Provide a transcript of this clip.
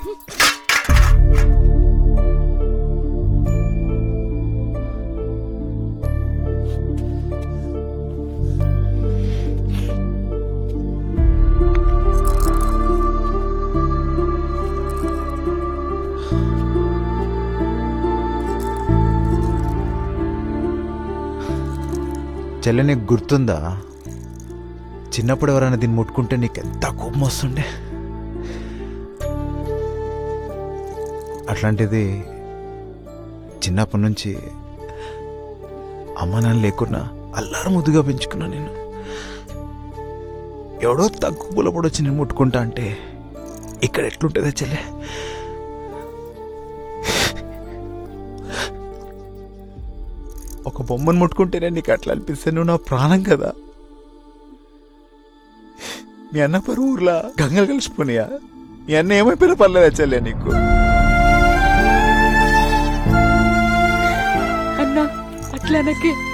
చెల్లె నీకు గుర్తుందా చిన్నప్పుడు ఎవరైనా దీన్ని ముట్టుకుంటే నీకు ఎంత కోపం వస్తుండే అట్లాంటిది చిన్నప్పటి నుంచి అమ్మ నాన్న లేకున్నా అల్లారు ముద్దుగా పెంచుకున్నా నేను ఎవడో తక్కువ పులపడి వచ్చి నేను ముట్టుకుంటా అంటే ఇక్కడ ఎట్లుంటుందా చెల్లె ఒక బొమ్మను ముట్టుకుంటేనే నీకు అట్లా అనిపిస్తే నువ్వు నా ప్రాణం కదా మీ అన్న పరు ఊర్లా గంగలు కలిసిపోయినాయా మీ అన్న ఏమైపోయినా పర్లేదా చెల్లె నీకు అన్నా అట్లా అనకే